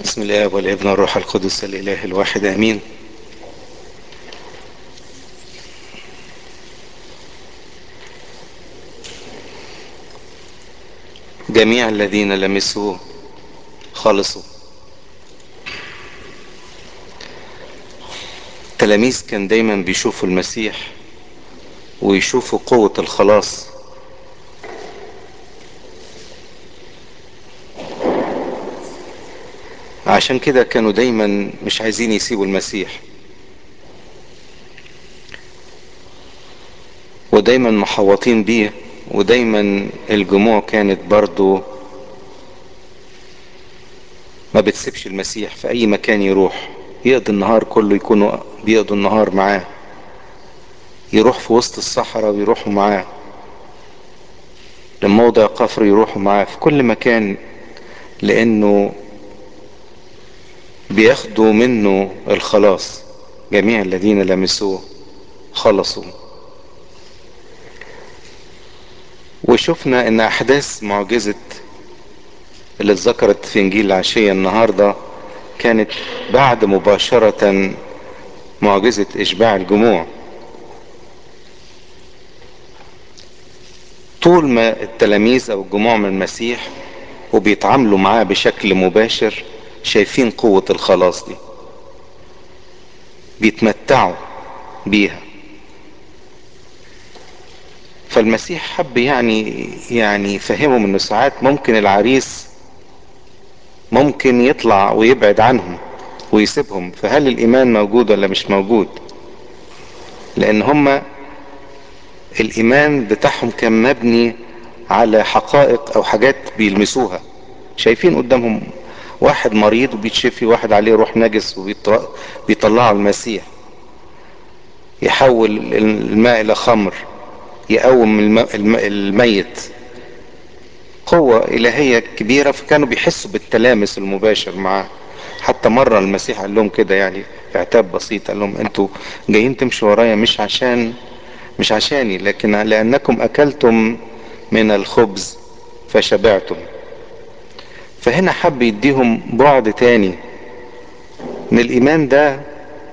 بسم الله والابن والروح القدس الاله الواحد امين جميع الذين لمسوه خلصوا التلاميذ كان دايما بيشوفوا المسيح ويشوفوا قوة الخلاص عشان كده كانوا دايما مش عايزين يسيبوا المسيح ودايما محوطين بيه ودايما الجموع كانت برضو ما بتسيبش المسيح في اي مكان يروح يقضي النهار كله يكونوا بيقضوا النهار معاه يروح في وسط الصحراء ويروحوا معاه لموضع قفر يروحوا معاه في كل مكان لانه بياخدوا منه الخلاص جميع الذين لمسوه خلصوا وشفنا ان احداث معجزة اللي اتذكرت في انجيل العشية النهاردة كانت بعد مباشرة معجزة اشباع الجموع طول ما التلاميذ او الجموع من المسيح وبيتعاملوا معاه بشكل مباشر شايفين قوة الخلاص دي بيتمتعوا بيها فالمسيح حب يعني يعني يفهمهم انه ساعات ممكن العريس ممكن يطلع ويبعد عنهم ويسيبهم فهل الايمان موجود ولا مش موجود لان هما الايمان بتاعهم كان مبني على حقائق او حاجات بيلمسوها شايفين قدامهم واحد مريض وبيتشفي واحد عليه روح نجس وبيطلعه المسيح يحول الماء الى خمر يقوم الميت قوة إلهية كبيرة فكانوا بيحسوا بالتلامس المباشر معاه حتى مرة المسيح قال لهم كده يعني في عتاب بسيط قال لهم انتوا جايين تمشوا ورايا مش عشان مش عشاني لكن لأنكم أكلتم من الخبز فشبعتم فهنا حب يديهم بعد تاني ان الإيمان ده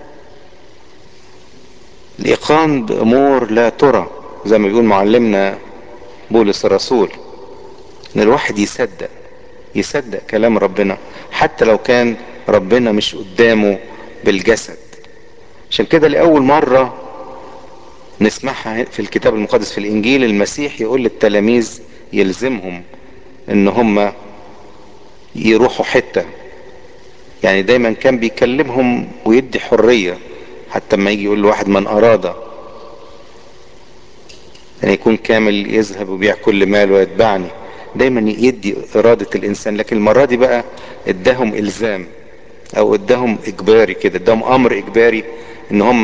الإيقان بأمور لا ترى زي ما بيقول معلمنا بولس الرسول ان الواحد يصدق يصدق كلام ربنا حتى لو كان ربنا مش قدامه بالجسد عشان كده لأول مرة نسمعها في الكتاب المقدس في الإنجيل المسيح يقول للتلاميذ يلزمهم ان هم يروحوا حتة يعني دايما كان بيكلمهم ويدي حرية حتى ما يجي يقول لواحد من أراد يعني يكون كامل يذهب ويبيع كل مال ويتبعني دايما يدي إرادة الإنسان لكن المرة دي بقى اداهم إلزام أو اداهم إجباري كده اداهم أمر إجباري إن هم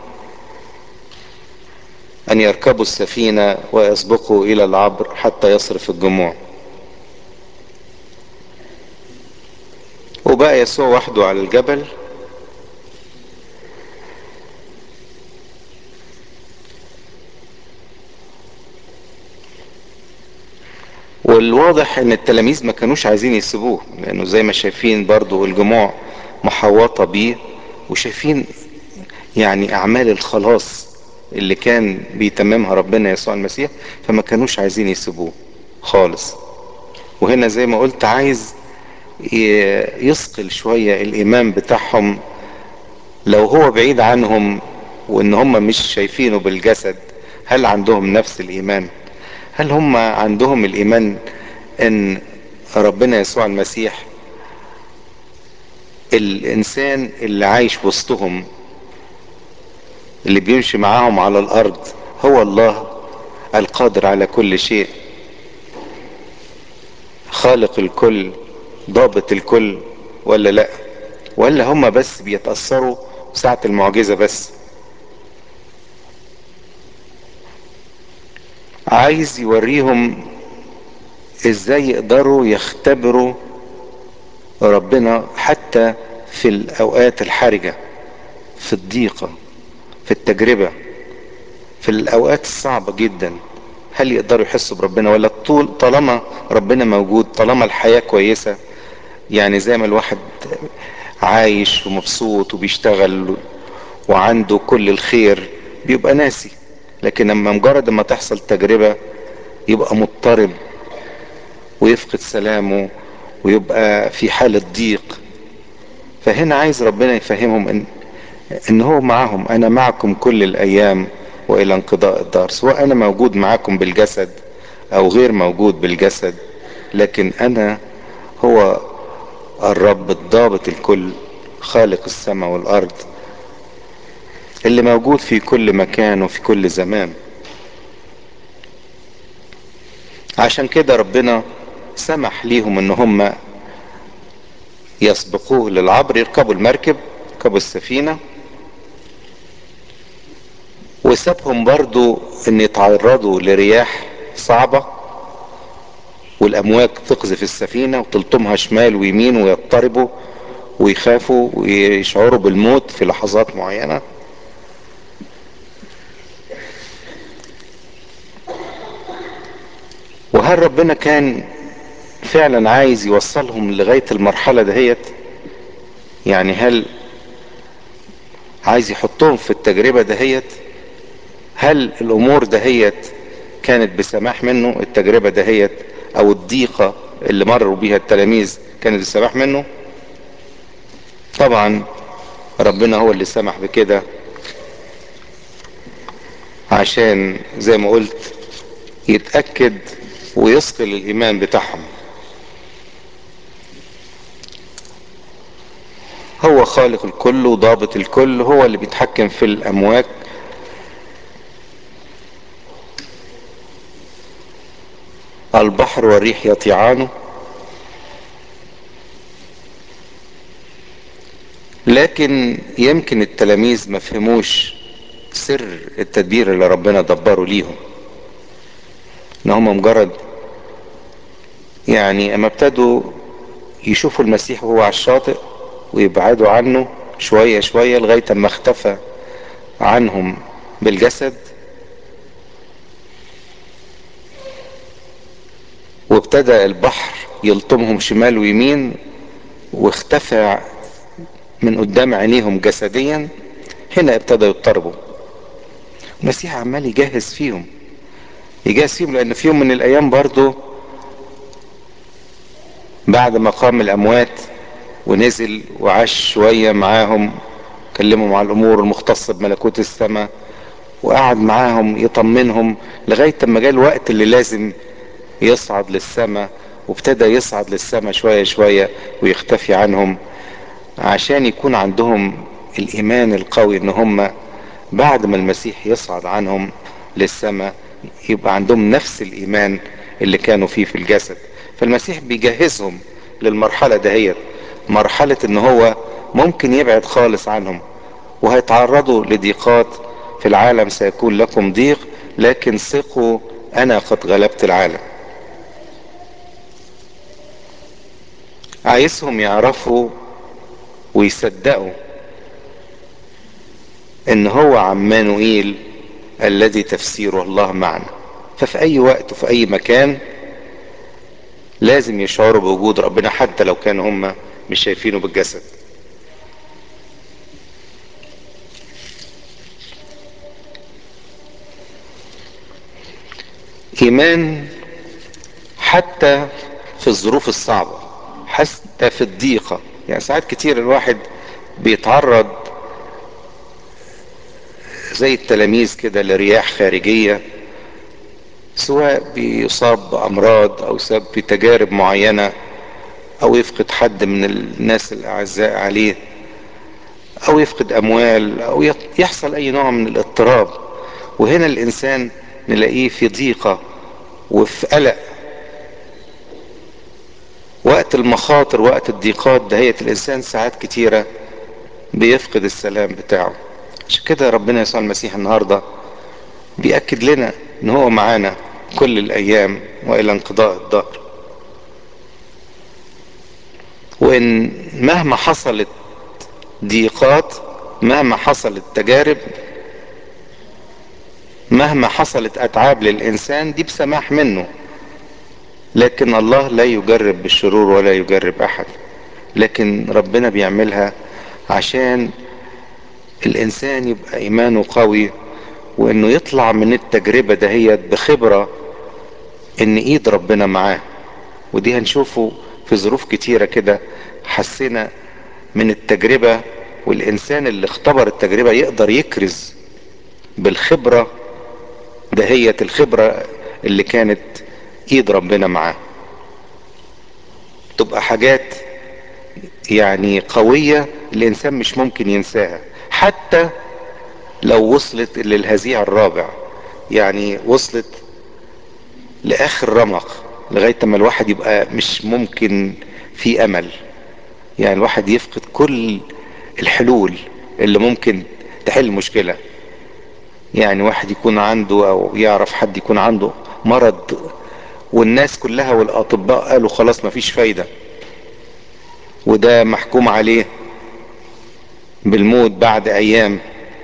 أن يركبوا السفينة ويسبقوا إلى العبر حتى يصرف الجموع وبقى يسوع وحده على الجبل والواضح ان التلاميذ ما كانوش عايزين يسيبوه لانه زي ما شايفين برضو الجموع محوطة بيه وشايفين يعني اعمال الخلاص اللي كان بيتممها ربنا يسوع المسيح فما كانوش عايزين يسيبوه خالص وهنا زي ما قلت عايز يثقل شوية الايمان بتاعهم لو هو بعيد عنهم وان هم مش شايفينه بالجسد هل عندهم نفس الايمان هل هم عندهم الايمان ان ربنا يسوع المسيح الانسان اللي عايش وسطهم اللي بيمشي معاهم على الارض هو الله القادر على كل شيء خالق الكل ضابط الكل ولا لا ولا هم بس بيتأثروا ساعة المعجزة بس عايز يوريهم ازاي يقدروا يختبروا ربنا حتى في الاوقات الحرجة في الضيقة في التجربة في الاوقات الصعبة جدا هل يقدروا يحسوا بربنا ولا طول طالما ربنا موجود طالما الحياة كويسة يعني زي ما الواحد عايش ومبسوط وبيشتغل وعنده كل الخير بيبقى ناسي لكن لما مجرد ما تحصل تجربة يبقى مضطرب ويفقد سلامه ويبقى في حالة ضيق فهنا عايز ربنا يفهمهم ان ان هو معهم انا معكم كل الايام والى انقضاء الدار سواء انا موجود معاكم بالجسد او غير موجود بالجسد لكن انا هو الرب الضابط الكل خالق السماء والارض اللي موجود في كل مكان وفي كل زمان عشان كده ربنا سمح ليهم ان هم يسبقوه للعبر يركبوا المركب يركبوا السفينة وسابهم برضو ان يتعرضوا لرياح صعبة والامواج تقذف السفينة وتلطمها شمال ويمين ويضطربوا ويخافوا ويشعروا بالموت في لحظات معينة وهل ربنا كان فعلا عايز يوصلهم لغاية المرحلة دهيت يعني هل عايز يحطهم في التجربة دهيت هل الامور دهيت كانت بسماح منه التجربة دهيت او الضيقة اللي مروا بيها التلاميذ كانت بسماح منه طبعا ربنا هو اللي سمح بكده عشان زي ما قلت يتأكد ويثقل الايمان بتاعهم هو خالق الكل وضابط الكل هو اللي بيتحكم في الامواج البحر والريح يطيعانه لكن يمكن التلاميذ ما فهموش سر التدبير اللي ربنا دبره ليهم ان هم مجرد يعني اما ابتدوا يشوفوا المسيح وهو على الشاطئ ويبعدوا عنه شوية شوية لغاية اما اختفى عنهم بالجسد وابتدى البحر يلطمهم شمال ويمين واختفى من قدام عينيهم جسديا هنا ابتدى يضطربوا المسيح عمال يجهز فيهم يجهز فيهم لان في يوم من الايام برضه بعد ما قام الاموات ونزل وعاش شوية معاهم كلمهم على الامور المختصة بملكوت السماء وقعد معاهم يطمنهم لغاية ما جاء الوقت اللي لازم يصعد للسماء وابتدى يصعد للسماء شوية شوية ويختفي عنهم عشان يكون عندهم الايمان القوي ان هم بعد ما المسيح يصعد عنهم للسماء يبقى عندهم نفس الايمان اللي كانوا فيه في الجسد فالمسيح بيجهزهم للمرحلة دهيت مرحلة ان هو ممكن يبعد خالص عنهم وهيتعرضوا لضيقات في العالم سيكون لكم ضيق لكن ثقوا انا قد غلبت العالم عايزهم يعرفوا ويصدقوا ان هو عمانوئيل الذي تفسيره الله معنا ففي اي وقت وفي اي مكان لازم يشعروا بوجود ربنا حتى لو كانوا هم مش شايفينه بالجسد ايمان حتى في الظروف الصعبة حتى في الضيقة يعني ساعات كتير الواحد بيتعرض زي التلاميذ كده لرياح خارجية سواء بيصاب بأمراض أو سبب بتجارب معينة أو يفقد حد من الناس الأعزاء عليه أو يفقد أموال أو يحصل أي نوع من الاضطراب وهنا الإنسان نلاقيه في ضيقة وفي قلق وقت المخاطر وقت الضيقات دهية الإنسان ساعات كتيرة بيفقد السلام بتاعه عشان كده ربنا يسوع المسيح النهاردة بيأكد لنا ان هو معانا كل الايام والى انقضاء الدهر وان مهما حصلت ضيقات مهما حصلت تجارب مهما حصلت اتعاب للانسان دي بسماح منه لكن الله لا يجرب بالشرور ولا يجرب احد لكن ربنا بيعملها عشان الانسان يبقى ايمانه قوي وانه يطلع من التجربة دهيت بخبرة ان ايد ربنا معاه ودي هنشوفه في ظروف كتيرة كده حسينا من التجربة والانسان اللي اختبر التجربة يقدر يكرز بالخبرة دهيت الخبرة اللي كانت ايد ربنا معاه تبقى حاجات يعني قوية الانسان مش ممكن ينساها حتى لو وصلت للهزيع الرابع يعني وصلت لاخر رمق لغاية ما الواحد يبقى مش ممكن في امل يعني الواحد يفقد كل الحلول اللي ممكن تحل مشكلة يعني واحد يكون عنده او يعرف حد يكون عنده مرض والناس كلها والاطباء قالوا خلاص مفيش فايدة وده محكوم عليه بالموت بعد ايام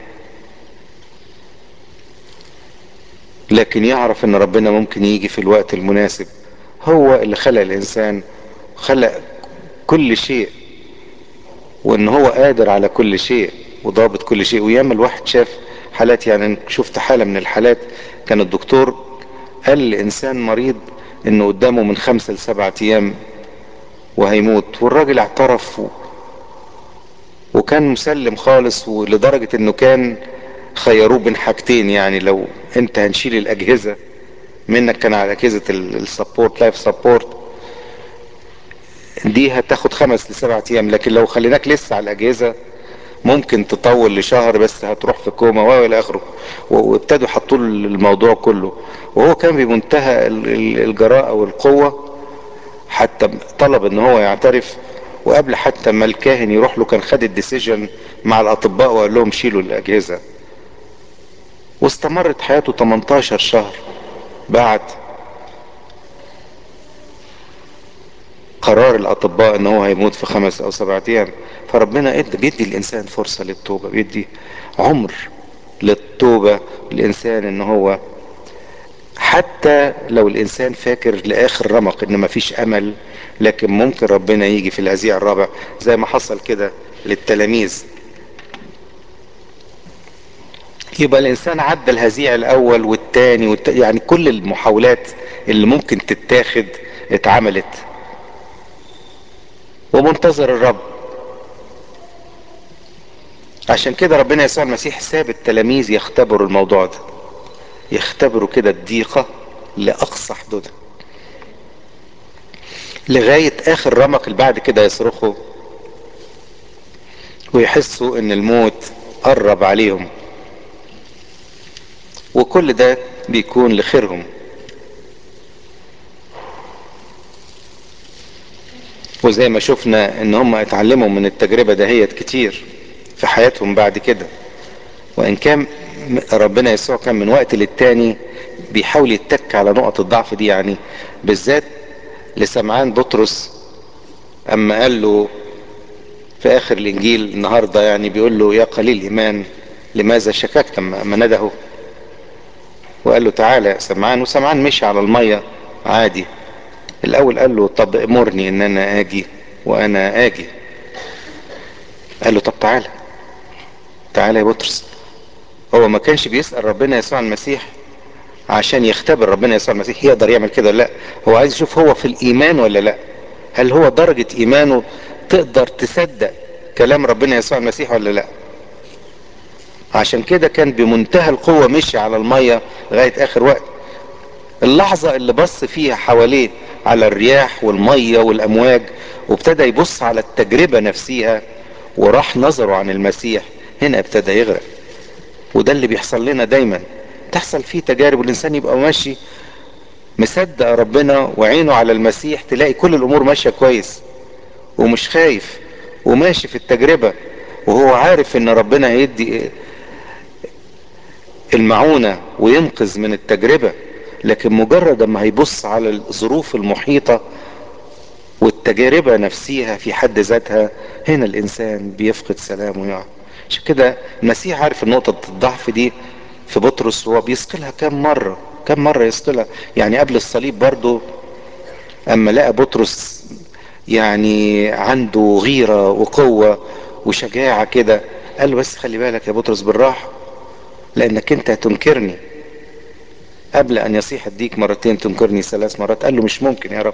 لكن يعرف ان ربنا ممكن يجي في الوقت المناسب هو اللي خلق الانسان خلق كل شيء وان هو قادر على كل شيء وضابط كل شيء وياما الواحد شاف حالات يعني شفت حالة من الحالات كان الدكتور قال لانسان مريض انه قدامه من خمسة لسبعة ايام وهيموت والراجل اعترف و... وكان مسلم خالص ولدرجة انه كان خيروه بين حاجتين يعني لو انت هنشيل الاجهزة منك كان على اجهزة السبورت لايف سبورت دي هتاخد خمس لسبعة ايام لكن لو خليناك لسه على الاجهزة ممكن تطول لشهر بس هتروح في كوما والى اخره وابتدوا يحطوا الموضوع كله وهو كان بمنتهى الجراءة والقوة حتى طلب ان هو يعترف وقبل حتى ما الكاهن يروح له كان خد الديسيجن مع الاطباء وقال لهم شيلوا الاجهزة واستمرت حياته 18 شهر بعد قرار الاطباء ان هو هيموت في خمس او سبعة ايام فربنا ادى بيدي الانسان فرصة للتوبة بيدي عمر للتوبة الانسان ان هو حتى لو الانسان فاكر لاخر رمق ان مفيش امل لكن ممكن ربنا يجي في الهزيع الرابع زي ما حصل كده للتلاميذ يبقى الانسان عدى الهزيع الاول والتاني والت... يعني كل المحاولات اللي ممكن تتاخد اتعملت ومنتظر الرب عشان كده ربنا يسوع المسيح ساب التلاميذ يختبروا الموضوع ده يختبروا كده الضيقة لأقصى حدودها لغاية آخر رمق اللي بعد كده يصرخوا ويحسوا إن الموت قرب عليهم وكل ده بيكون لخيرهم وزي ما شفنا ان هم اتعلموا من التجربة دهيت كتير في حياتهم بعد كده وان كان ربنا يسوع كان من وقت للتاني بيحاول يتك على نقط الضعف دي يعني بالذات لسمعان بطرس اما قال له في اخر الانجيل النهاردة يعني بيقول له يا قليل ايمان لماذا شككت اما نده وقال له تعالى يا سمعان وسمعان مشي على المية عادي الاول قال له طب امرني ان انا اجي وانا اجي قال له طب تعالى تعالى يا بطرس هو ما كانش بيسأل ربنا يسوع المسيح عشان يختبر ربنا يسوع المسيح يقدر يعمل كده ولا لا هو عايز يشوف هو في الايمان ولا لا هل هو درجة ايمانه تقدر تصدق كلام ربنا يسوع المسيح ولا لا عشان كده كان بمنتهى القوة مشي على المية لغاية اخر وقت اللحظة اللي بص فيها حواليه على الرياح والمية والامواج وابتدى يبص على التجربة نفسها وراح نظره عن المسيح هنا ابتدى يغرق وده اللي بيحصل لنا دايما تحصل فيه تجارب والانسان يبقى ماشي مصدق ربنا وعينه على المسيح تلاقي كل الامور ماشية كويس ومش خايف وماشي في التجربة وهو عارف ان ربنا هيدي المعونة وينقذ من التجربة لكن مجرد ما هيبص على الظروف المحيطة والتجربة نفسها في حد ذاتها هنا الانسان بيفقد سلامه يعني عشان كده المسيح عارف نقطة الضعف دي في بطرس وهو بيسقلها كم مرة كم مرة يسقلها يعني قبل الصليب برضو اما لقى بطرس يعني عنده غيرة وقوة وشجاعة كده قال له بس خلي بالك يا بطرس بالراحة لانك انت هتنكرني قبل ان يصيح الديك مرتين تنكرني ثلاث مرات قال له مش ممكن يا رب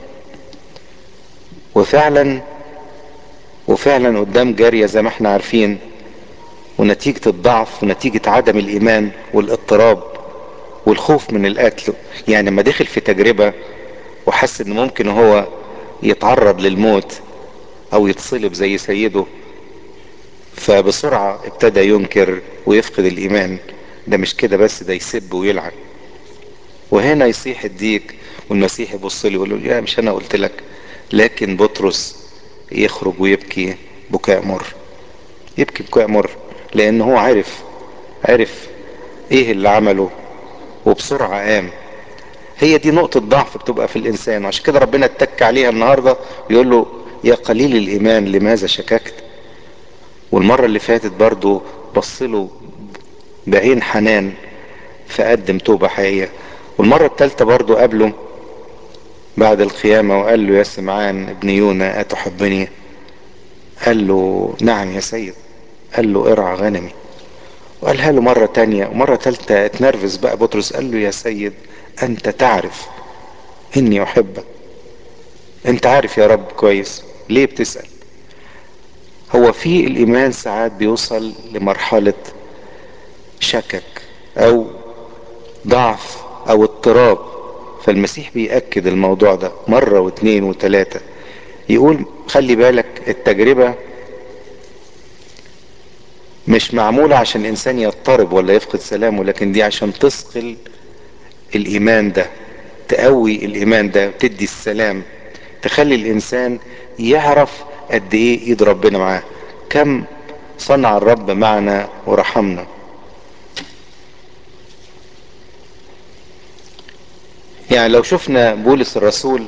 وفعلا وفعلا قدام جارية زي ما احنا عارفين ونتيجة الضعف ونتيجة عدم الايمان والاضطراب والخوف من القتل يعني لما دخل في تجربة وحس ان ممكن هو يتعرض للموت او يتصلب زي سيده فبسرعة ابتدى ينكر ويفقد الايمان ده مش كده بس ده يسب ويلعن وهنا يصيح الديك والمسيح يبص له يقول له يا مش انا قلت لك لكن بطرس يخرج ويبكي بكاء مر يبكي بكاء مر لان هو عرف عرف ايه اللي عمله وبسرعة قام هي دي نقطة ضعف بتبقى في الانسان وعشان كده ربنا اتك عليها النهاردة ويقول له يا قليل الايمان لماذا شككت والمرة اللي فاتت برضو بصله بعين حنان فقدم توبة حقيقية والمرة التالتة برضو قابله بعد القيامة وقال له يا سمعان ابن يونا أتحبني قال له نعم يا سيد قال له ارعى غنمي وقالها له مرة تانية ومرة تالتة اتنرفز بقى بطرس قال له يا سيد انت تعرف اني احبك انت عارف يا رب كويس ليه بتسأل هو في الايمان ساعات بيوصل لمرحلة شكك او ضعف او اضطراب فالمسيح بيأكد الموضوع ده مرة واثنين وثلاثة يقول خلي بالك التجربة مش معمولة عشان الانسان يضطرب ولا يفقد سلامه لكن دي عشان تثقل الايمان ده تقوي الايمان ده تدي السلام تخلي الانسان يعرف قد ايه ايد ربنا معاه كم صنع الرب معنا ورحمنا يعني لو شفنا بولس الرسول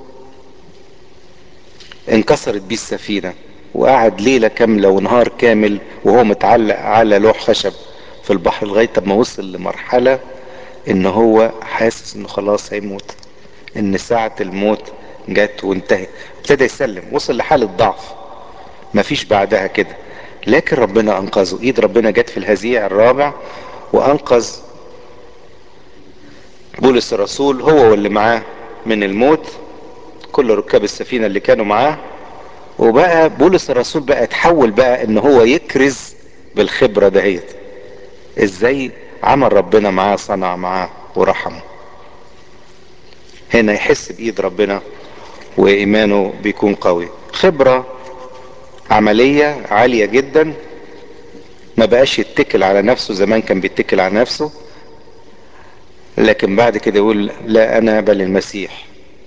انكسرت بيه السفينة وقعد ليلة كاملة ونهار كامل وهو متعلق على لوح خشب في البحر لغاية ما وصل لمرحلة ان هو حاسس انه خلاص هيموت ان ساعة الموت جت وانتهت ابتدى يسلم وصل لحالة ضعف مفيش بعدها كده لكن ربنا انقذه ايد ربنا جت في الهزيع الرابع وانقذ بولس الرسول هو واللي معاه من الموت كل ركاب السفينة اللي كانوا معاه وبقى بولس الرسول بقى اتحول بقى ان هو يكرز بالخبرة دهيت ازاي عمل ربنا معاه صنع معاه ورحمه هنا يحس بايد ربنا وايمانه بيكون قوي خبرة عملية عالية جدا ما بقاش يتكل على نفسه زمان كان بيتكل على نفسه لكن بعد كده يقول لا انا بل المسيح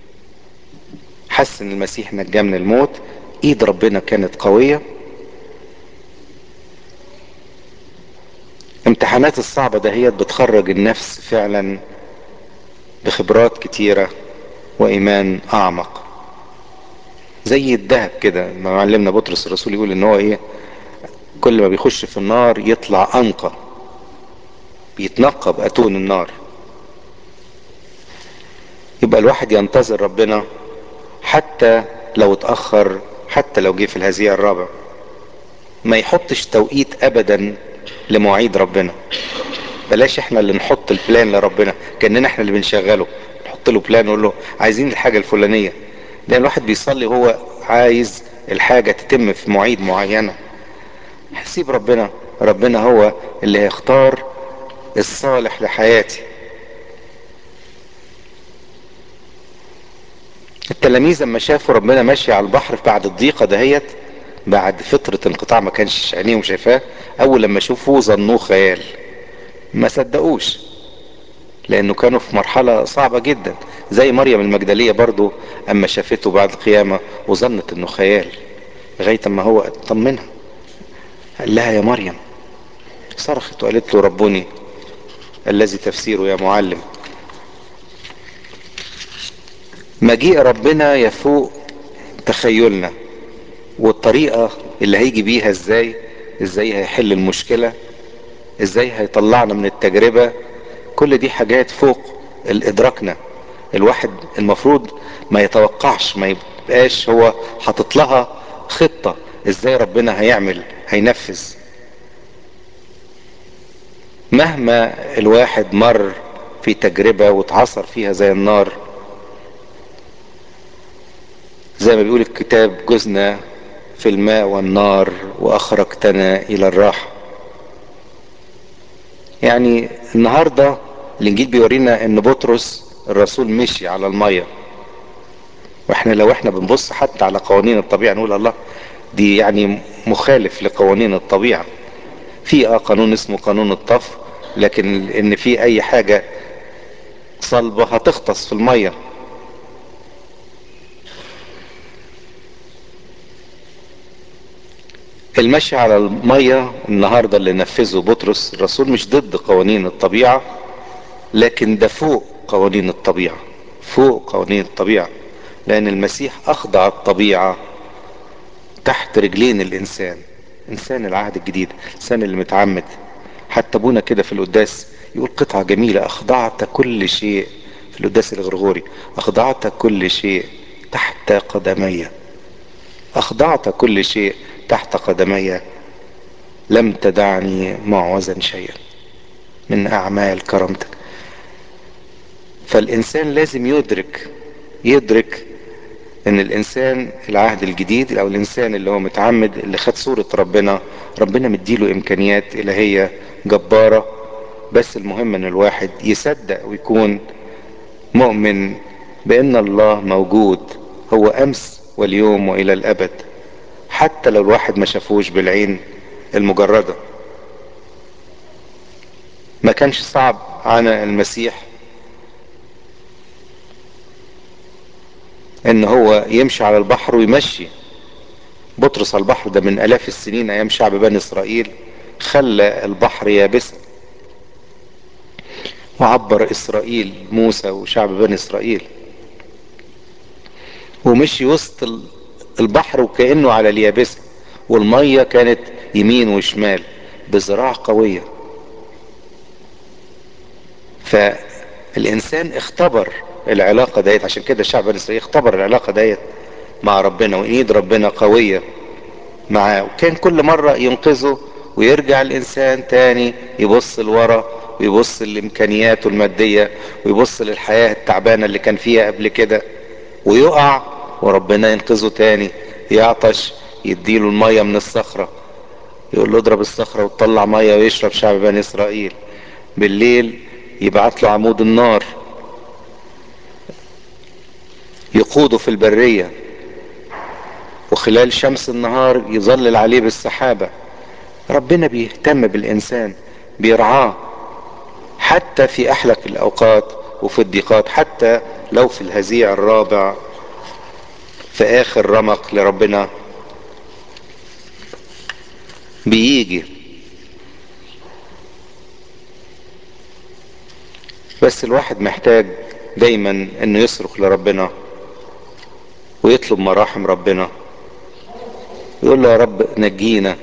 حس ان المسيح نجاه من الموت ايد ربنا كانت قوية امتحانات الصعبة دهيت بتخرج النفس فعلا بخبرات كتيرة وايمان اعمق زي الذهب كده ما معلمنا بطرس الرسول يقول ان هو ايه كل ما بيخش في النار يطلع انقى بيتنقى باتون النار يبقى الواحد ينتظر ربنا حتى لو اتأخر حتى لو جه في الهزيع الرابع ما يحطش توقيت ابدا لمواعيد ربنا بلاش احنا اللي نحط البلان لربنا كاننا احنا اللي بنشغله نحط له بلان نقول له عايزين الحاجه الفلانيه لان الواحد بيصلي وهو عايز الحاجه تتم في مواعيد معينه سيب ربنا ربنا هو اللي هيختار الصالح لحياتي التلاميذ لما شافوا ربنا ماشي على البحر بعد الضيقه دهيت بعد فترة انقطاع ما كانش عينيهم شايفاه اول لما شافوه ظنوه خيال ما صدقوش لانه كانوا في مرحلة صعبة جدا زي مريم المجدلية برضو اما شافته بعد القيامة وظنت انه خيال لغاية اما هو طمنها قال لها يا مريم صرخت وقالت له ربوني الذي تفسيره يا معلم مجيء ربنا يفوق تخيلنا والطريقة اللي هيجي بيها ازاي ازاي هيحل المشكلة ازاي هيطلعنا من التجربة كل دي حاجات فوق ادراكنا الواحد المفروض ما يتوقعش ما, يب... بقاش هو حاطط لها خطة ازاي ربنا هيعمل هينفذ مهما الواحد مر في تجربة واتعصر فيها زي النار زي ما بيقول الكتاب جزنا في الماء والنار واخرجتنا الى الراحة يعني النهاردة الانجيل بيورينا ان بطرس الرسول مشي على المية واحنا لو احنا بنبص حتى على قوانين الطبيعة نقول الله دي يعني مخالف لقوانين الطبيعة في اه قانون اسمه قانون الطفو لكن ان في اي حاجة صلبة هتغطس في المية المشي على المية النهاردة اللي نفذه بطرس الرسول مش ضد قوانين الطبيعة لكن ده فوق قوانين الطبيعة فوق قوانين الطبيعة لان المسيح اخضع الطبيعة تحت رجلين الانسان انسان العهد الجديد الانسان اللي متعمد حتى ابونا كده في القداس يقول قطعة جميلة اخضعت كل شيء في القداس الغرغوري اخضعت كل شيء تحت قدمي اخضعت كل شيء تحت قدمي لم تدعني معوزا شيئا من اعمال كرامتك فالانسان لازم يدرك يدرك ان الانسان العهد الجديد او الانسان اللي هو متعمد اللي خد صورة ربنا ربنا مديله امكانيات الهية جبارة بس المهم ان الواحد يصدق ويكون مؤمن بان الله موجود هو امس واليوم والى الابد حتى لو الواحد ما شافوش بالعين المجردة ما كانش صعب عن المسيح ان هو يمشي على البحر ويمشي بطرس على البحر ده من الاف السنين ايام شعب بني اسرائيل خلى البحر يابسا وعبر اسرائيل موسى وشعب بني اسرائيل ومشي وسط البحر وكأنه على اليابسة والمية كانت يمين وشمال بزراعة قوية فالانسان اختبر العلاقة ديت عشان كده الشعب الاسرائيلي اختبر العلاقة ديت مع ربنا وايد ربنا قوية معاه وكان كل مرة ينقذه ويرجع الانسان تاني يبص لورا ويبص لامكانياته المادية ويبص للحياة التعبانة اللي كان فيها قبل كده ويقع وربنا ينقذه تاني يعطش يديله المية من الصخرة يقول له اضرب الصخرة وتطلع مية ويشرب شعب بني اسرائيل بالليل يبعت له عمود النار يقوده في البرية وخلال شمس النهار يظلل عليه بالسحابة ربنا بيهتم بالإنسان بيرعاه حتى في أحلك الأوقات وفي الضيقات حتى لو في الهزيع الرابع في آخر رمق لربنا بيجي بس الواحد محتاج دايما انه يصرخ لربنا ويطلب مراحم ربنا يقول له يا رب نجينا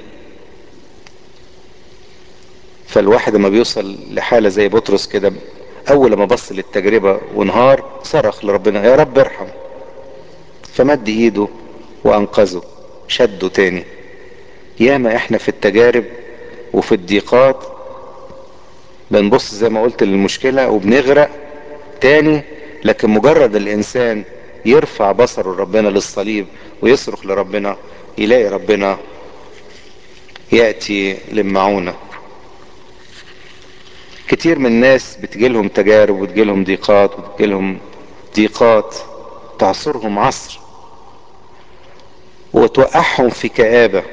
فالواحد لما بيوصل لحالة زي بطرس كده اول ما بص للتجربة ونهار صرخ لربنا يا رب ارحم فمد ايده وانقذه شده تاني ياما احنا في التجارب وفي الضيقات بنبص زي ما قلت للمشكلة وبنغرق تاني لكن مجرد الانسان يرفع بصره ربنا للصليب ويصرخ لربنا يلاقي ربنا يأتي للمعونة كتير من الناس بتجيلهم تجارب وتجيلهم ضيقات وتجيلهم ضيقات تعصرهم عصر وتوقعهم في كآبة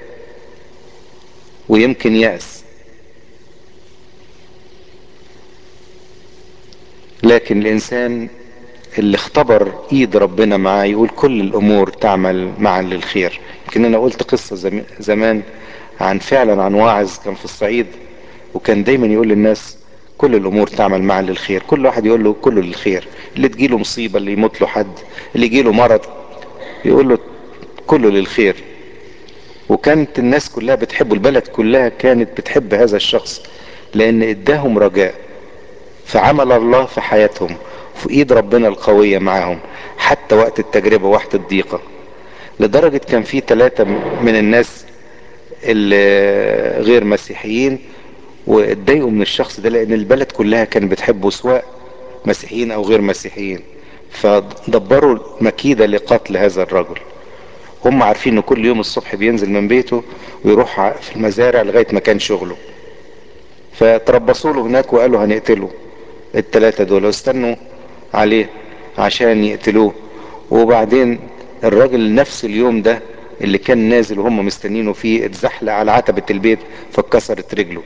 ويمكن يأس لكن الانسان اللي اختبر ايد ربنا معاه يقول كل الامور تعمل معا للخير يمكن انا قلت قصة زمان عن فعلا عن واعظ كان في الصعيد وكان دايما يقول للناس كل الامور تعمل معا للخير كل واحد يقول له كله للخير اللي تجيله مصيبة اللي يموت له حد اللي يجيله مرض يقول له كله للخير وكانت الناس كلها بتحبه البلد كلها كانت بتحب هذا الشخص لان اداهم رجاء فعمل الله في حياتهم في ايد ربنا القوية معاهم حتى وقت التجربة وقت الضيقة لدرجة كان في ثلاثة من الناس اللي غير مسيحيين واتضايقوا من الشخص ده لان البلد كلها كانت بتحبه سواء مسيحيين او غير مسيحيين فدبروا مكيدة لقتل هذا الرجل هم عارفين انه كل يوم الصبح بينزل من بيته ويروح في المزارع لغاية مكان شغله فتربصوا له هناك وقالوا هنقتله التلاتة دول واستنوا عليه عشان يقتلوه وبعدين الراجل نفس اليوم ده اللي كان نازل وهم مستنينه فيه اتزحلق على عتبة البيت فاتكسرت رجله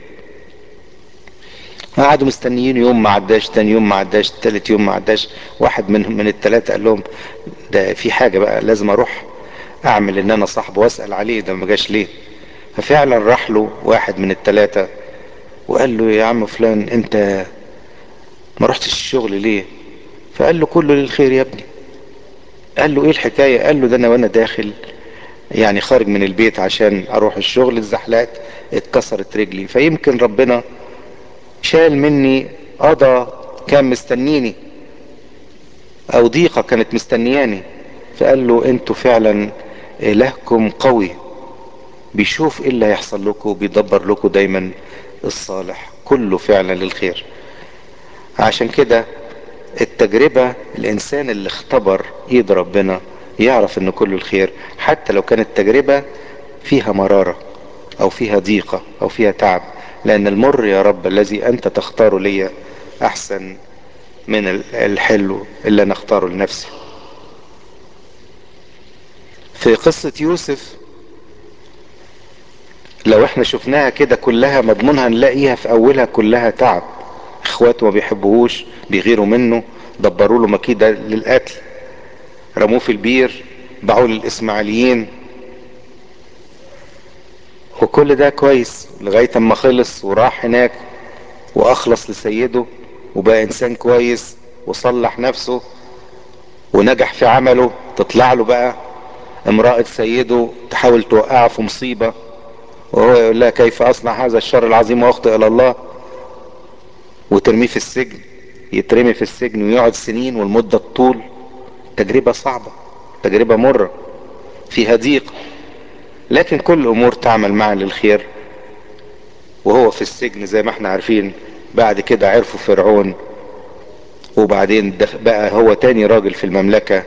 قعدوا مستنيين يوم ما عداش تاني يوم ما عداش تالت يوم ما عداش واحد منهم من التلاتة قال لهم ده في حاجة بقى لازم اروح اعمل ان انا صاحبه واسأل عليه ده ما جاش ليه ففعلا راح له واحد من التلاتة وقال له يا عم فلان انت ما رحتش الشغل ليه فقال له كله للخير يا ابني قال له ايه الحكاية قال له ده انا وانا داخل يعني خارج من البيت عشان اروح الشغل اتزحلقت اتكسرت رجلي فيمكن ربنا شال مني قضى كان مستنيني او ضيقة كانت مستنياني فقال له انتوا فعلا الهكم قوي بيشوف ايه اللي هيحصل لكم بيدبر لكم دايما الصالح كله فعلا للخير عشان كده التجربة الانسان اللي اختبر ايد ربنا يعرف ان كله الخير حتى لو كانت تجربة فيها مرارة او فيها ضيقة او فيها تعب لان المر يا رب الذي انت تختاره لي احسن من الحلو اللي انا اختاره لنفسي في قصة يوسف لو احنا شفناها كده كلها مضمونها نلاقيها في اولها كلها تعب اخواته ما بيحبوهوش بيغيروا منه دبروا له مكيدة للقتل رموه في البير باعوه للاسماعيليين وكل ده كويس لغاية اما خلص وراح هناك واخلص لسيده وبقى انسان كويس وصلح نفسه ونجح في عمله تطلع له بقى امرأة سيده تحاول توقعه في مصيبة وهو يقول لها كيف اصنع هذا الشر العظيم واخطئ الى الله وترميه في السجن يترمي في السجن ويقعد سنين والمدة طول تجربة صعبة تجربة مرة فيها ضيق لكن كل امور تعمل معا للخير وهو في السجن زي ما احنا عارفين بعد كده عرفوا فرعون وبعدين بقى هو تاني راجل في المملكة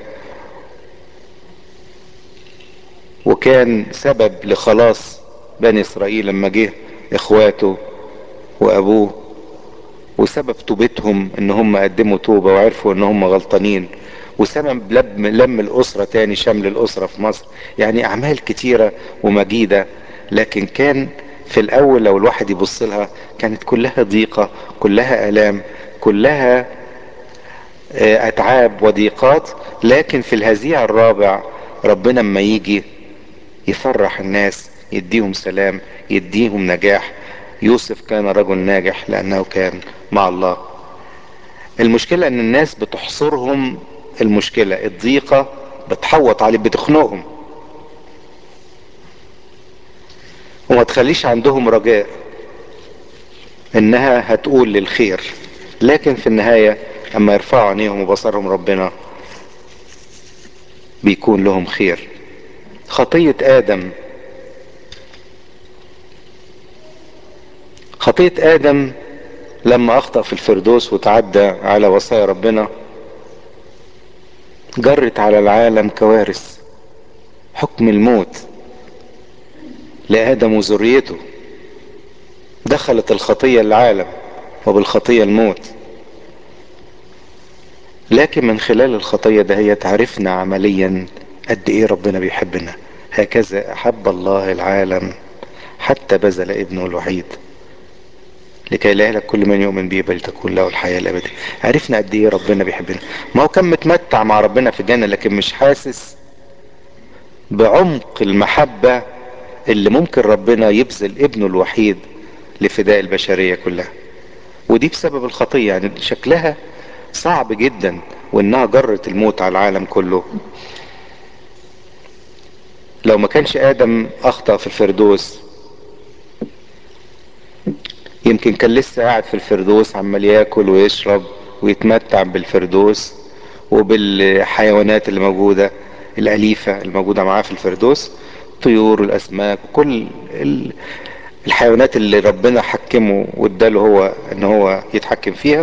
وكان سبب لخلاص بني اسرائيل لما جه اخواته وابوه وسبب توبتهم ان هم قدموا توبة وعرفوا ان هم غلطانين وسبب لم, لم الاسرة تاني شمل الاسرة في مصر يعني اعمال كتيرة ومجيدة لكن كان في الاول لو الواحد يبص لها كانت كلها ضيقة كلها الام كلها اتعاب وضيقات لكن في الهزيع الرابع ربنا اما يجي يفرح الناس يديهم سلام يديهم نجاح يوسف كان رجل ناجح لانه كان مع الله المشكلة ان الناس بتحصرهم المشكلة الضيقة بتحوط عليه بتخنقهم وما تخليش عندهم رجاء انها هتقول للخير لكن في النهاية اما يرفعوا عينيهم وبصرهم ربنا بيكون لهم خير خطية ادم خطية ادم لما اخطأ في الفردوس وتعدى على وصايا ربنا جرت على العالم كوارث حكم الموت لادم وذريته دخلت الخطية العالم وبالخطية الموت لكن من خلال الخطية ده هي تعرفنا عمليا قد ايه ربنا بيحبنا هكذا احب الله العالم حتى بذل ابنه الوحيد لكي لا يهلك كل من يؤمن به بل تكون له الحياة الأبدية عرفنا قد ايه ربنا بيحبنا ما هو كان متمتع مع ربنا في الجنة لكن مش حاسس بعمق المحبة اللي ممكن ربنا يبذل ابنه الوحيد لفداء البشرية كلها ودي بسبب الخطية يعني شكلها صعب جدا وانها جرت الموت على العالم كله لو ما كانش ادم اخطأ في الفردوس يمكن كان لسه قاعد في الفردوس عمال ياكل ويشرب ويتمتع بالفردوس وبالحيوانات اللي موجودة الأليفة الموجودة معاه في الفردوس طيور والأسماك وكل ال- الحيوانات اللي ربنا حكمه واداله هو ان هو يتحكم فيها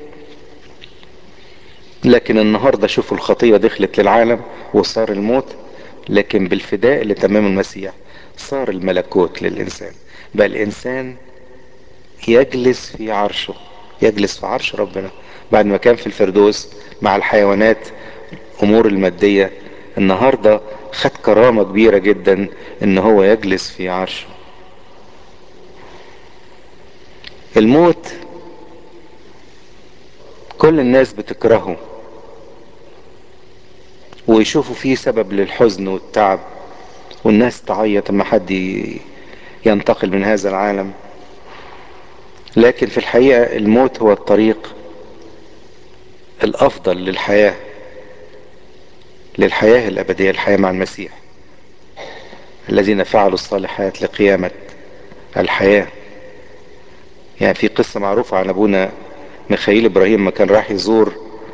لكن النهاردة شوفوا الخطية دخلت للعالم وصار الموت لكن بالفداء اللي تمام المسيح صار الملكوت للإنسان بقى الإنسان يجلس في عرشه يجلس في عرش ربنا بعد ما كان في الفردوس مع الحيوانات أمور المادية النهاردة خد كرامة كبيرة جدا ان هو يجلس في عرشه الموت كل الناس بتكرهه ويشوفوا فيه سبب للحزن والتعب والناس تعيط لما حد ي- ينتقل من هذا العالم لكن في الحقيقة الموت هو الطريق الأفضل للحياة للحياة الأبدية الحياة مع المسيح الذين فعلوا الصالحات لقيامة الحياة يعني في قصة معروفة عن أبونا ميخائيل إبراهيم ما كان راح يزور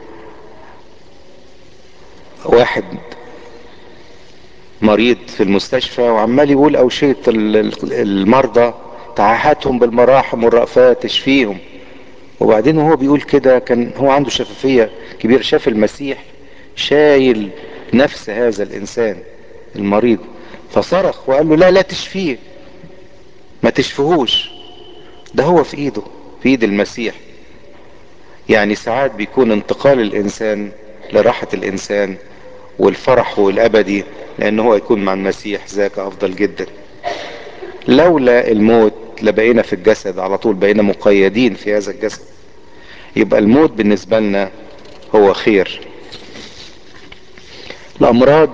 واحد مريض في المستشفى وعمال يقول أوشية ال- ال- المرضى تعهدهم بالمراحم والرأفات تشفيهم وبعدين وهو بيقول كده كان هو عنده شفافية كبيرة شاف المسيح شايل نفس هذا الإنسان المريض فصرخ وقال له لا لا تشفيه ما تشفهوش ده هو في ايده في ايد المسيح يعني ساعات بيكون انتقال الانسان لراحة الانسان والفرح الابدي لان هو يكون مع المسيح ذاك افضل جدا لولا الموت لبقينا في الجسد على طول بقينا مقيدين في هذا الجسد يبقى الموت بالنسبة لنا هو خير الامراض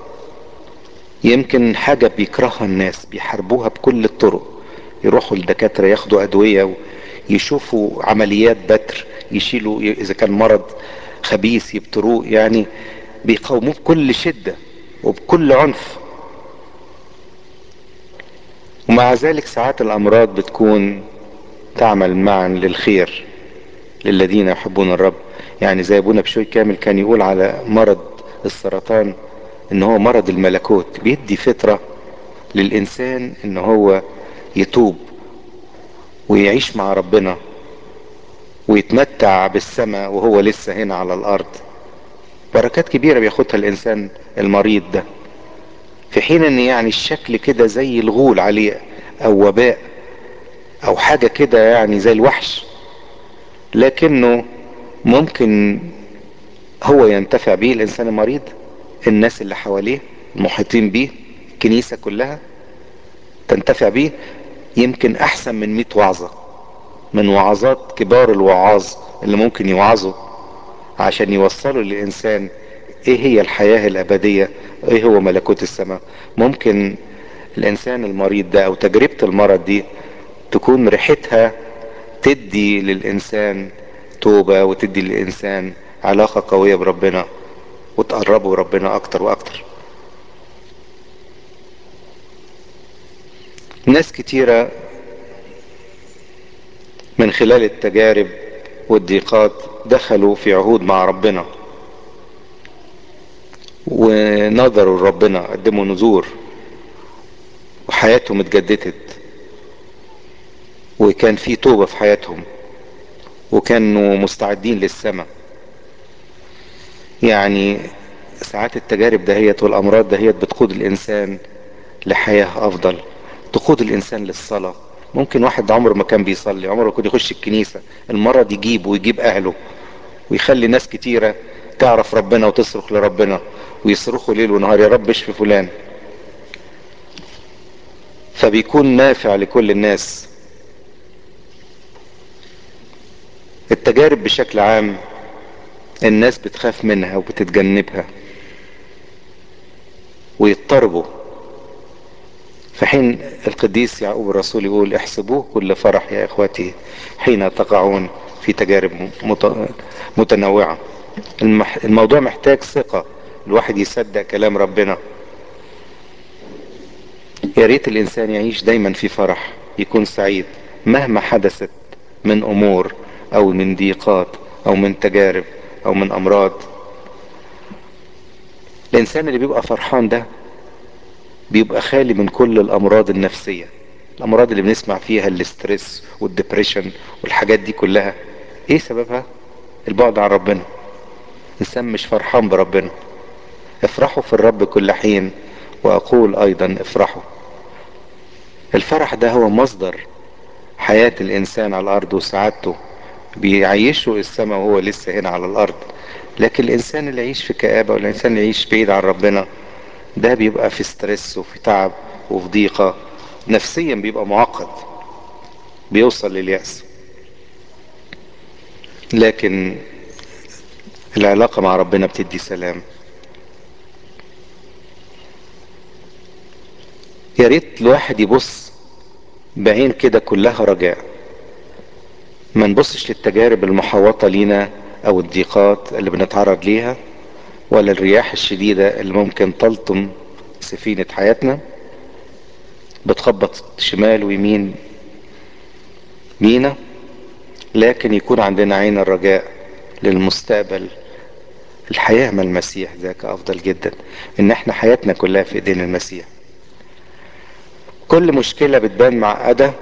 يمكن حاجة بيكرهها الناس بيحاربوها بكل الطرق يروحوا للدكاترة ياخدوا ادوية يشوفوا عمليات بتر يشيلوا اذا كان مرض خبيث يبتروه يعني بيقاوموه بكل شدة وبكل عنف ومع ذلك ساعات الامراض بتكون تعمل معا للخير للذين يحبون الرب يعني زي ابونا بشوي كامل كان يقول على مرض السرطان ان هو مرض الملكوت بيدي فترة للانسان ان هو يتوب ويعيش مع ربنا ويتمتع بالسماء وهو لسه هنا على الارض بركات كبيرة بياخدها الانسان المريض ده في حين ان يعني الشكل كده زي الغول عليه او وباء او حاجة كده يعني زي الوحش لكنه ممكن هو ينتفع بيه الانسان المريض الناس اللي حواليه المحيطين بيه الكنيسة كلها تنتفع بيه يمكن احسن من مئة وعظة من وعظات كبار الوعاظ اللي ممكن يوعظوا عشان يوصلوا للإنسان ايه هي الحياة الأبدية ايه هو ملكوت السماء ممكن الإنسان المريض ده أو تجربة المرض دي تكون ريحتها تدي للإنسان توبة وتدي للإنسان علاقة قوية بربنا وتقربه ربنا أكتر وأكتر ناس كتيرة من خلال التجارب والضيقات دخلوا في عهود مع ربنا ونظروا لربنا قدموا نذور وحياتهم اتجددت وكان في توبة في حياتهم وكانوا مستعدين للسماء يعني ساعات التجارب دهيت والامراض دهيت بتقود الانسان لحياة افضل تقود الانسان للصلاة ممكن واحد عمره ما كان بيصلي عمره ما كان يخش الكنيسة المرض يجيبه ويجيب اهله ويخلي ناس كتيرة تعرف ربنا وتصرخ لربنا ويصرخوا ليل ونهار يا رب اشفي فلان فبيكون نافع لكل الناس التجارب بشكل عام الناس بتخاف منها وبتتجنبها ويضطربوا في حين القديس يعقوب الرسول يقول احسبوه كل فرح يا اخواتي حين تقعون في تجارب مت- متنوعة المح... الموضوع محتاج ثقة الواحد يصدق كلام ربنا يا ريت الانسان يعيش دايما في فرح يكون سعيد مهما حدثت من امور او من ضيقات او من تجارب او من امراض الانسان اللي بيبقى فرحان ده بيبقى خالي من كل الامراض النفسية الامراض اللي بنسمع فيها الاسترس والدبريشن والحاجات دي كلها ايه سببها البعد عن ربنا انسان مش فرحان بربنا افرحوا في الرب كل حين واقول ايضا افرحوا الفرح ده هو مصدر حياة الانسان على الارض وسعادته بيعيشه السماء وهو لسه هنا على الارض لكن الانسان اللي يعيش في كآبة والانسان اللي يعيش بعيد عن ربنا ده بيبقى في ستريس وفي تعب وفي ضيقة نفسيا بيبقى معقد بيوصل لليأس لكن العلاقة مع ربنا بتدي سلام يا ريت الواحد يبص بعين كده كلها رجاء ما نبصش للتجارب المحوطة لينا او الضيقات اللي بنتعرض ليها ولا الرياح الشديدة اللي ممكن تلطم سفينة حياتنا بتخبط شمال ويمين بينا لكن يكون عندنا عين الرجاء للمستقبل الحياة مع المسيح ذاك افضل جدا ان احنا حياتنا كلها في ايدين المسيح كل مشكلة بتبان معقدة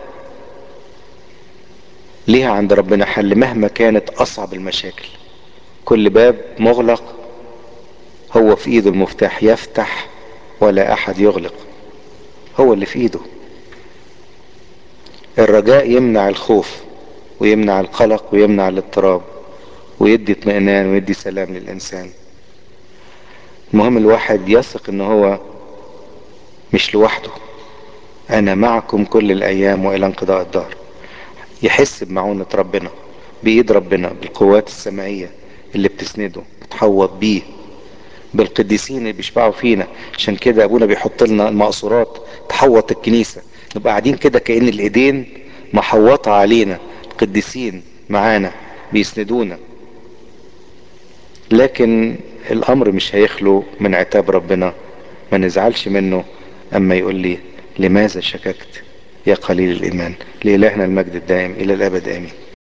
ليها عند ربنا حل مهما كانت اصعب المشاكل كل باب مغلق هو في ايده المفتاح يفتح ولا احد يغلق هو اللي في ايده الرجاء يمنع الخوف ويمنع القلق ويمنع الاضطراب ويدي اطمئنان ويدي سلام للانسان المهم الواحد يثق ان هو مش لوحده انا معكم كل الايام والى انقضاء الدهر يحس بمعونة ربنا بايد ربنا بالقوات السمائية اللي بتسنده بتحوط بيه بالقديسين اللي بيشبعوا فينا عشان كده ابونا بيحط لنا المقصورات تحوط الكنيسة نبقى قاعدين كده كأن الايدين محوطة علينا القديسين معانا بيسندونا لكن الامر مش هيخلو من عتاب ربنا ما نزعلش منه اما يقول لي لماذا شككت يا قليل الايمان لالهنا المجد الدائم الى الابد امين